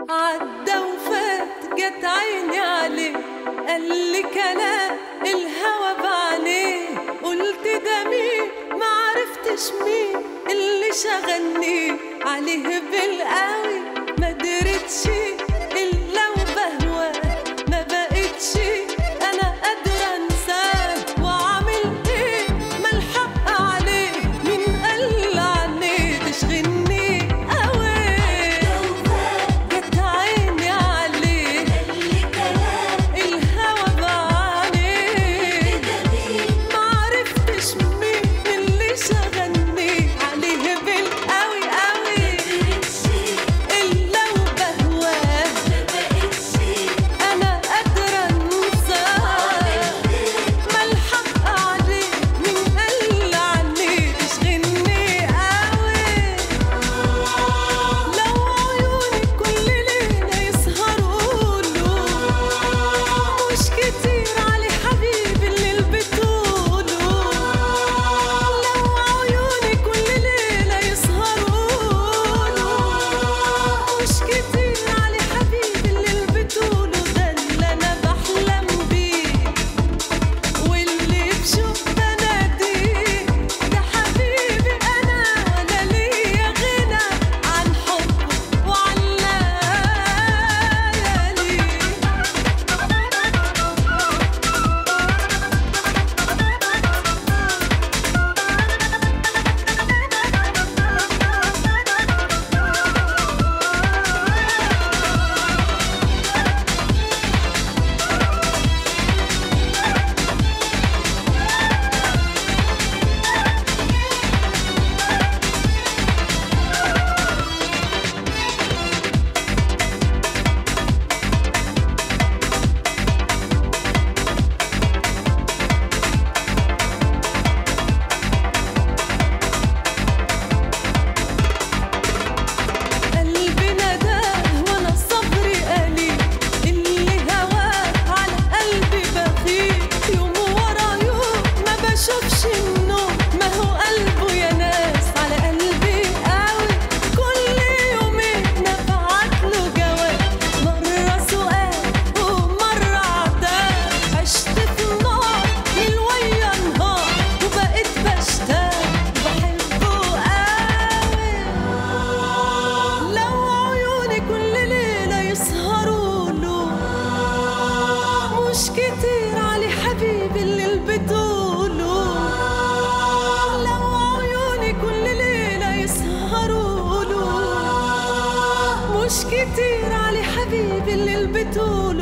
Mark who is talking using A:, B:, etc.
A: عدى وفات جت عيني عليه قال لي كلام الهوى بعينيه قلت ده مين ما عرفتش مين اللي شغلني عليه بالقوي ما درتش الا وبهواه ما بقتش انا قادره انساه واعمل ايه ما الحق عليه مين قال عني تشغلني قوي جت عيني عليه الهوى بعينيه ما عرفتش مين اللي شغلني عليه بالقوي قوي الا وبهواه انا قادره انساه ما الحق عليه مين قال عني تشغلني قوي لو عيوني كل ليلة يسهروا له مش كتير علي حبيبي اللي بتقوله لو عيوني كل ليلة يسهروا له مش كتير علي حبيبي اللي بتقوله ده اللي أنا بحلم بيه واللي بشوف بناديه ده حبيبي انا ولا ليا غنى عن حبه وعن ليالي قلبي نداه وانا صبري قليل اللي هواه على قلبي بخيل يوم ورا يوم ما بشوفش النوم ما هو قلبه يا ناس على قلبي قوي كل يومين نبعت له جواب مرة سؤال ومرة عتاب عشت في نار من ويا نهار وبقيت بشتاق بحبه قوي لو عيوني كل ليلة يسهروا له مش كتير علي حبيبي اللي بتقوله لو عيوني كل ليلة يسهروا له مش كتير علي حبيبي اللي بتقوله